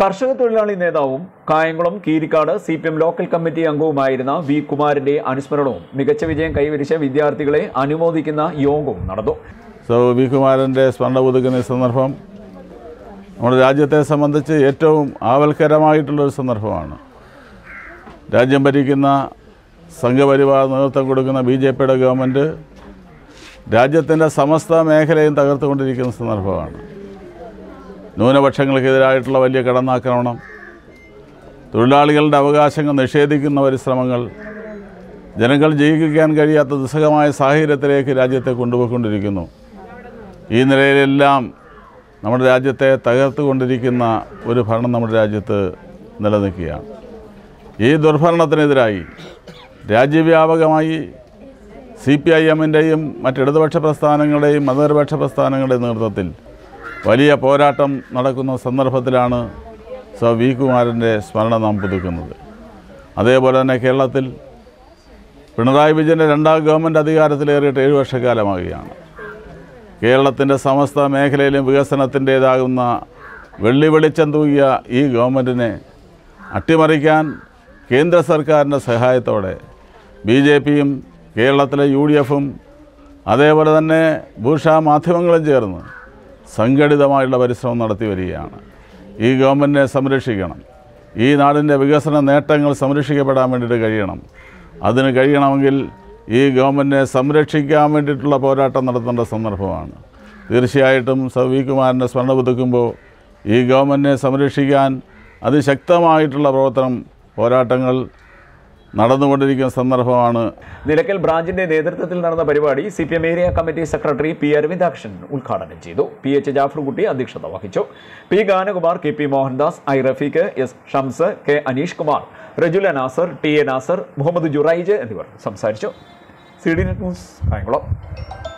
കർഷക തൊഴിലാളി നേതാവും Kayamkulam Keerikkad C P M local committee അംഗവുമായിരുന്ന വി കുമാരന്റെ അനുസ്മരണവും മികച്ച വിജയം കൈവരിച്ച വിദ്യാർത്ഥികളെ അനുമോദിക്കുന്ന യോഗവും നടന്നു സോ വി കുമാരൻ്റെ സ്മരണ പുതുക്കുന്ന ഈ സന്ദർഭം നമ്മുടെ രാജ്യത്തെ സംബന്ധിച്ച് ഏറ്റവും ആവൽക്കരമായിട്ടുള്ളൊരു സന്ദർഭമാണ് രാജ്യം ഭരിക്കുന്ന സംഘപരിവാർ നേതൃത്വം കൊടുക്കുന്ന ബി ജെ പിയുടെ ഗവൺമെൻറ് രാജ്യത്തിൻ്റെ സമസ്ത മേഖലയും തകർത്തുകൊണ്ടിരിക്കുന്ന സന്ദർഭമാണ് ന്യൂനപക്ഷങ്ങൾക്കെതിരായിട്ടുള്ള വലിയ കടന്നാക്രമണം തൊഴിലാളികളുടെ അവകാശങ്ങൾ നിഷേധിക്കുന്ന പരിശ്രമങ്ങൾ ജനങ്ങൾ ജീവിക്കാൻ കഴിയാത്ത ദുസ്സഹമായ സാഹചര്യത്തിലേക്ക് രാജ്യത്തെ കൊണ്ടുപോയിക്കൊണ്ടിരിക്കുന്നു ഈ നിലയിലെല്ലാം നമ്മുടെ രാജ്യത്തെ തകർത്തുകൊണ്ടിരിക്കുന്ന ഒരു ഭരണം നമ്മുടെ രാജ്യത്ത് നിലനിൽക്കുകയാണ് ഈ ദുർഭരണത്തിനെതിരായി രാജ്യവ്യാപകമായി സി പി ഐ എമ്മിൻ്റെയും മറ്റിടതുപക്ഷ പ്രസ്ഥാനങ്ങളുടെയും മതനിരപക്ഷ പ്രസ്ഥാനങ്ങളുടെയും നേതൃത്വത്തിൽ വലിയ പോരാട്ടം നടക്കുന്ന സന്ദർഭത്തിലാണ് സ വി കുമാരൻ്റെ സ്മരണ നാം പുതുക്കുന്നത് അതേപോലെ തന്നെ കേരളത്തിൽ പിണറായി വിജയൻ്റെ രണ്ടാം ഗവൺമെൻറ് അധികാരത്തിലേറിയിട്ട് ഏഴ് വർഷക്കാലമാകുകയാണ് കേരളത്തിൻ്റെ സമസ്ത മേഖലയിലും വികസനത്തിൻ്റേതാകുന്ന വെള്ളി വെളിച്ചം തൂകിയ ഈ ഗവൺമെൻറ്റിനെ അട്ടിമറിക്കാൻ കേന്ദ്ര സർക്കാരിൻ്റെ സഹായത്തോടെ ബി ജെ പിയും കേരളത്തിലെ യു ഡി എഫും അതേപോലെ തന്നെ ഭൂഷ മാധ്യമങ്ങളും ചേർന്ന് സംഘടിതമായുള്ള പരിശ്രമം നടത്തി വരികയാണ് ഈ ഗവൺമെൻറ്റിനെ സംരക്ഷിക്കണം ഈ നാടിൻ്റെ വികസന നേട്ടങ്ങൾ സംരക്ഷിക്കപ്പെടാൻ വേണ്ടിയിട്ട് കഴിയണം അതിന് കഴിയണമെങ്കിൽ ഈ ഗവൺമെൻറ്റിനെ സംരക്ഷിക്കാൻ വേണ്ടിയിട്ടുള്ള പോരാട്ടം നടത്തേണ്ട സന്ദർഭമാണ് തീർച്ചയായിട്ടും സർ വി കുമാരൻ്റെ സ്മരണ പുതുക്കുമ്പോൾ ഈ ഗവൺമെൻറ്റിനെ സംരക്ഷിക്കാൻ അതിശക്തമായിട്ടുള്ള പ്രവർത്തനം പോരാട്ടങ്ങൾ നടന്നുകൊണ്ടിരിക്കുന്ന സന്ദർഭമാണ് നിലയ്ക്കൽ ബ്രാഞ്ചിന്റെ നേതൃത്വത്തിൽ നടന്ന പരിപാടി C P M area committee secretary P Aravindakshan ഉദ്ഘാടനം ചെയ്തു പി എച്ച് ജാഫർകുട്ടി അധ്യക്ഷത വഹിച്ചു P Ganakumar K P Mohandas I Rafeeq S Shams K Aneesh Kumar Rejula Nasar T A Nasar Muhammad Juraij എന്നിവർ സംസാരിച്ചു C D net news Kayamkulam